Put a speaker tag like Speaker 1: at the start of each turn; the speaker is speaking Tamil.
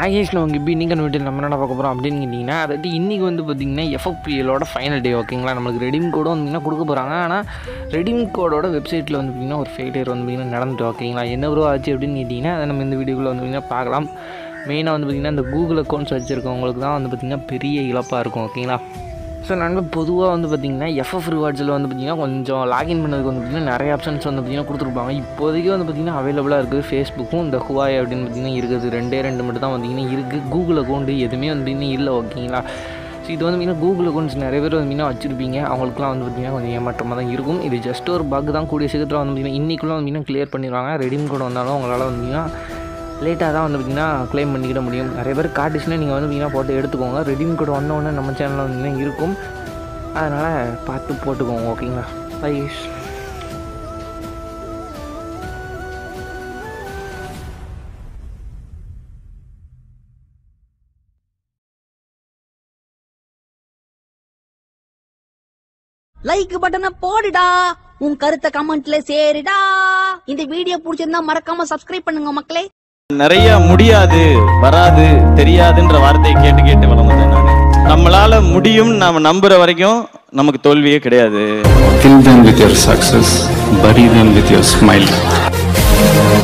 Speaker 1: ஹையஸ்ட் உங்கள் இப்போ இன்றைக்கி வீட்டில் நம்ம என்ன பார்க்க போகிறோம் அப்படின்னு கேட்டிங்கன்னா அதாவது இன்றைக்கி வந்து பார்த்திங்கன்னா எஃப்எஃபிஎலோட ஃபைனல் டே ஓகேங்களா நம்மளுக்கு ரெடீம் கோடும் வந்தீங்கன்னா கொடுக்க போகிறாங்க ஆனால் ரெடீம் கோடோட வெப்சைட்டில் வந்து பார்த்திங்கன்னா ஒரு ஃபெயிலியர் வந்து பார்த்திங்கன்னா நடந்துட்டு ஓகேங்களா என்ன ப்ரோ ஆச்சு அப்படின்னு கேட்டிங்கன்னா அதை நம்ம இந்த வீடியோக்குள்ளே வந்து பார்த்திங்கன்னா பார்க்கலாம் மெயினாக வந்து பார்த்திங்கன்னா இந்த கூகுள் அக்கௌண்ட்ஸ் வச்சுருக்கவங்களுக்கு தான் வந்து பார்த்திங்கன்னா பெரிய இழப்பாக இருக்கும் ஓகேங்களா ஸோ நாங்கள் பொதுவாக வந்து பார்த்திங்கன்னா எஃப்எஃப் ரிவார்ட்ஸில் வந்து பார்த்திங்கன்னா கொஞ்சம் லாகின் பண்ணதுக்கு வந்து பார்த்திங்கன்னா நிறைய ஆப்ஷன்ஸ் வந்து பார்த்திங்கன்னா கொடுத்துருப்பாங்க இப்போதைக்கு வந்து பார்த்திங்கன்னா அவைலபிளாக இருக்குது ஃபேஸ்புக்கும் இந்த ஹுவாய் அப்படின்னு பார்த்திங்கன்னா இருக்குது ரெண்டே ரெண்டு மட்டும் தான் பார்த்திங்கன்னா இருக்குது கூகுள் அக்கௌண்ட்டு எதுவுமே வந்து பார்த்திங்கன்னா இல்லை ஓகேங்களா ஸோ இது வந்து பார்த்திங்கன்னா கூகுள் அக்கௌண்ட்ஸ் நிறைய பேர் வந்து பார்த்திங்கன்னா வச்சுருப்பீங்க அவங்களுக்குலாம் வந்து பார்த்திங்கன்னா கொஞ்சம் ஏமாற்றமாக தான் இருக்கும் இது ஜஸ்ட் ஒரு பக் தான் கூடிய சீக்கிரத்தில் வந்து பார்த்திங்கன்னா இன்றைக்குள்ள வந்து பார்த்திங்கன்னா கிளியர் பண்ணிடுவாங்க ரெடீம் கோட் வந்தாலும் உங்களால் வந்து பார்த்திங்கன்னா லேட்டாக தான் வந்து பார்த்திங்கன்னா க்ளைம் பண்ணிக்கிட முடியும் நிறைய பேர் காட்டுச்சுன்னா நீங்கள் வந்து பார்த்திங்கன்னா போட்டு எடுத்துக்கோங்க ரெடீம் கோட் வந்தோடனே நம்ம சேனலில் வந்து பார்த்திங்கன்னா இருக்கும் அதனால் பார்த்து போட்டுக்கோங்க ஓகேங்களா ஐஸ்
Speaker 2: லைக் பட்டனை போடுடா உன் கருத்தை கமெண்ட்ல சேருடா இந்த வீடியோ பிடிச்சிருந்தா மறக்காம சப்ஸ்கிரைப் பண்ணுங்க மக்களே
Speaker 3: நிறைய முடியாது வராது தெரியாதுன்ற வார்த்தையை கேட்டு கேட்டு வளர்ந்தேன் நான் நம்மளால முடியும் நாம நம்புற வரைக்கும் நமக்கு தோல்வியே கிடையாது
Speaker 4: Kill them with your success, bury them with your smile.